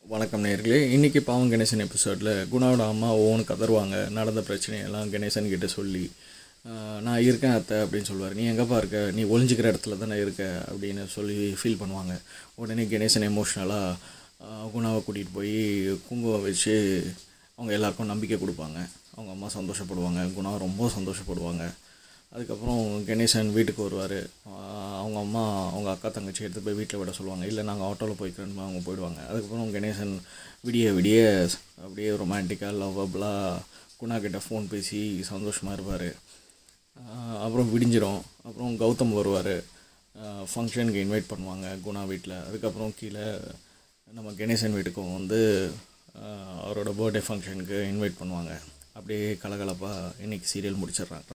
வணக்கம் நேர்களே இன்றைக்கி பாவம் கணேசன் எபிசோடில் குணாவோட அம்மா ஓன்னு கதறுவாங்க நடந்த பிரச்சனையெல்லாம் கணேசன் கிட்ட சொல்லி ஆஹ், நான் இருக்கேன் அத்தை அப்படின்னு சொல்லுவார் நீ எங்கேப்பா இருக்க நீ ஒளிஞ்சிக்கிற இடத்துல தானே இருக்க அப்படின்னு சொல்லி ஃபீல் பண்ணுவாங்க உடனே கணேசன் எமோஷ்னலாக குணாவை கூட்டிகிட்டு போய் குங்குமம் வச்சு அவங்க எல்லாருக்கும் நம்பிக்கை கொடுப்பாங்க அவங்க அம்மா சந்தோஷப்படுவாங்க குணா ரொம்ப சந்தோஷப்படுவாங்க அதுக்கப்புறம் கணேசன் வீட்டுக்கு வருவார் அவங்க அம்மா அவங்க அக்கா தங்கச்சி எடுத்து போய் வீட்டில் விட சொல்லுவாங்க இல்லை நாங்கள் ஆட்டோவில் போய்க்கிறோன்னு அவங்க போயிடுவாங்க அதுக்கப்புறம் கணேசன் விடிய விடிய அப்படியே ரொமான்டிக்காக லவ்வபுளாக குணா கிட்ட ஃபோன் பேசி சந்தோஷமாக இருப்பார் அப்புறம் விடிஞ்சிரும் அப்புறம் கௌதம் வருவார் ஃபங்க்ஷனுக்கு இன்வைட் பண்ணுவாங்க குணா வீட்டில் அதுக்கப்புறம் கீழே நம்ம கணேசன் வீட்டுக்கும் வந்து ஆஹ் அவரோட பர்த்டே ஃபங்க்ஷனுக்கு இன்வைட் பண்ணுவாங்க அப்படியே கலகலப்பாக இன்றைக்கி சீரியல் முடிச்சிடுறாங்க